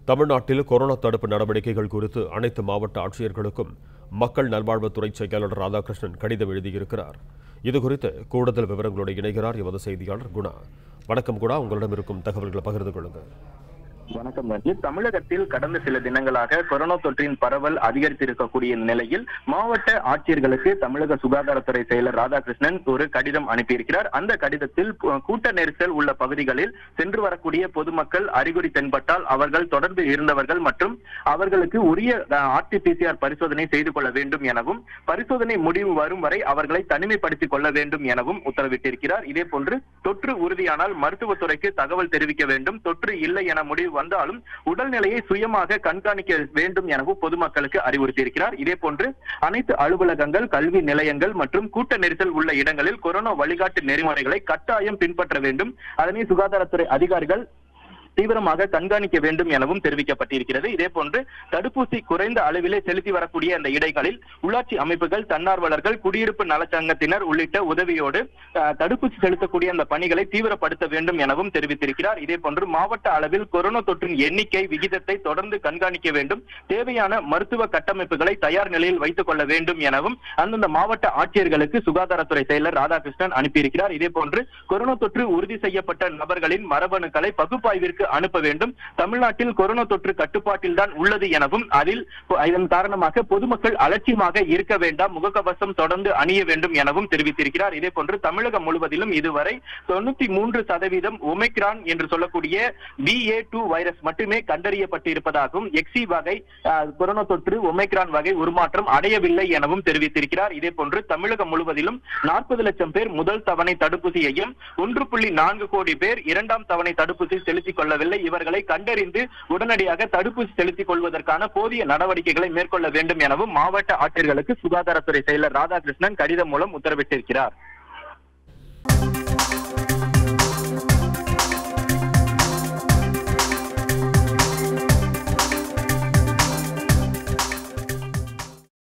தமிழ்நாட்டில் கொரோனா தடுப்பு நடவடிக்கைகள் குறித்து அனைத்து மாவட்ட ஆட்சியர்களுக்கும் மக்கள் நல்வாழ்வுத்துறை செயலாளர் ராதாகிருஷ்ணன் கடிதம் எழுதியிருக்கிறார் இது குறித்து கூடுதல் விவரங்களோடு இணைகிறார் எமது செய்தியாளர் குணா வணக்கம் குணா உங்களிடம் இருக்கும் தகவல்களை பகிர்ந்து கொள்ளுங்கள் வணக்கம் ரஞ்சித் தமிழகத்தில் கடந்த சில தினங்களாக கொரோனா தொற்றின் பரவல் அதிகரித்திருக்கக்கூடிய நிலையில் மாவட்ட ஆட்சியர்களுக்கு தமிழக சுகாதாரத்துறை செயலர் ராதாகிருஷ்ணன் ஒரு கடிதம் அனுப்பியிருக்கிறார் அந்த கடிதத்தில் பு- கூட்ட நெரிசல் உள்ள பகுதிகளில் சென்று வரக்கூடிய பொதுமக்கள் அறிகுறி தென்பட்டால் அவர்கள் தொடர்பு இருந்தவர்கள் மற்றும் அவர்களுக்கு உரிய ஆர்டிபிசிஆர் பரிசோதனை செய்து கொள்ள வேண்டும் எனவும் பரிசோதனை முடிவு வரும் வரை அவர்களை தனிமைப்படுத்திக் கொள்ள வேண்டும் எனவும் உத்தரவிட்டிருக்கிறார் இதே போன்று தொற்று உறுதியானால் மருத்துவத்துறைக்கு தகவல் தெரிவிக்க வேண்டும் தொற்று இல்லை என முடிவு வந்தாலும் உடல்நிலையை சுயமாக கண்காணிக்க வேண்டும் எனவும் பொதுமக்களுக்கு அறிவுறுத்தியிருக்கிறார் இதே போன்று அனைத்து அலுவலகங்கள் கல்வி நிலையங்கள் மற்றும் கூட்ட நெரிசல் உள்ள இடங்களில் கொரோனா வழிகாட்டு நெறிமுறைகளை கட்டாயம் பின்பற்ற வேண்டும் அதனை சுகாதாரத்துறை அதிகாரிகள் தீவிரமாக கண்காணிக்க வேண்டும் எனவும் தெரிவிக்கப்பட்டிருக்கிறது இதே போன்று தடுப்பூசி குறைந்த அளவிலே செலுத்தி வரக்கூடிய அந்த இடைகளில் உள்ளாட்சி அமைப்புகள் தன்னார்வலர்கள் குடியிருப்பு நலச்சங்கத்தினர் உள்ளிட்ட உதவியோடு அஹ், தடுப்பூசி செலுத்தக்கூடிய அந்த பணிகளை தீவிரப்படுத்த வேண்டும் எனவும் தெரிவித்திருக்கிறார் இதே போன்று மாவட்ட அளவில் கொரோனா தொற்றின் எண்ணிக்கை விகிதத்தை தொடர்ந்து கண்காணிக்க வேண்டும் தேவையான மருத்துவ கட்டமைப்புகளை தயார் நிலையில் வைத்துக் கொள்ள வேண்டும் எனவும் அந்தந்த மாவட்ட ஆட்சியர்களுக்கு சுகாதாரத்துறை செயலர் ராதாகிருஷ்ணன் அனுப்பியிருக்கிறார் இதே போன்று கொரோனா தொற்று உறுதி செய்யப்பட்ட நபர்களின் மரபணுக்களை பகுப்பாய்விற்கு அனுப்ப வேண்டும் தமிழ்நாட்டில் கொரோனா தொற்று கட்டுப்பாட்டில் தான் உள்ளது எனவும் அதில் இதன் காரணமாக பொதுமக்கள் அலட்சியமாக இருக்க வேண்டாம் முகக்கவசம் தொடர்ந்து அணிய வேண்டும் எனவும் தெரிவித்திருக்கிறார் இதே போன்று தமிழகம் முழுவதிலும் இதுவரை தொண்ணூத்தி மூன்று சதவீதம் ஒமைக்ரான் என்று சொல்லக்கூடிய BA டூ வைரஸ் மட்டுமே கண்டறியப்பட்டிருப்பதாகவும் எக்ஸி வகை அஹ், கொரோனா தொற்று ஒமைக்ரான் வகை உருமாற்றம் அடையவில்லை எனவும் தெரிவித்திருக்கிறார் இதே போன்று தமிழகம் முழுவதிலும் நாற்பது லட்சம் பேர் முதல் தவணை தடுப்பூசியையும் ஒன்று புள்ளி நான்கு கோடி பேர் இரண்டாம் தவணை தடுப்பூசி செலுத்திக் கொள்ளவில்லை இவர்களை கண்டறிந்து உடனடியாக தடுப்பூசி செலுத்திக் கொள்வதற்கான போதிய நடவடிக்கைகளை மேற்கொள்ள வேண்டும் எனவும் மாவட்ட ஆட்சியர்களுக்கு சுகாதாரத்துறை செயலர் ராதாகிருஷ்ணன் கடிதம் மூலம் உத்தரவிட்டிருக்கிறார்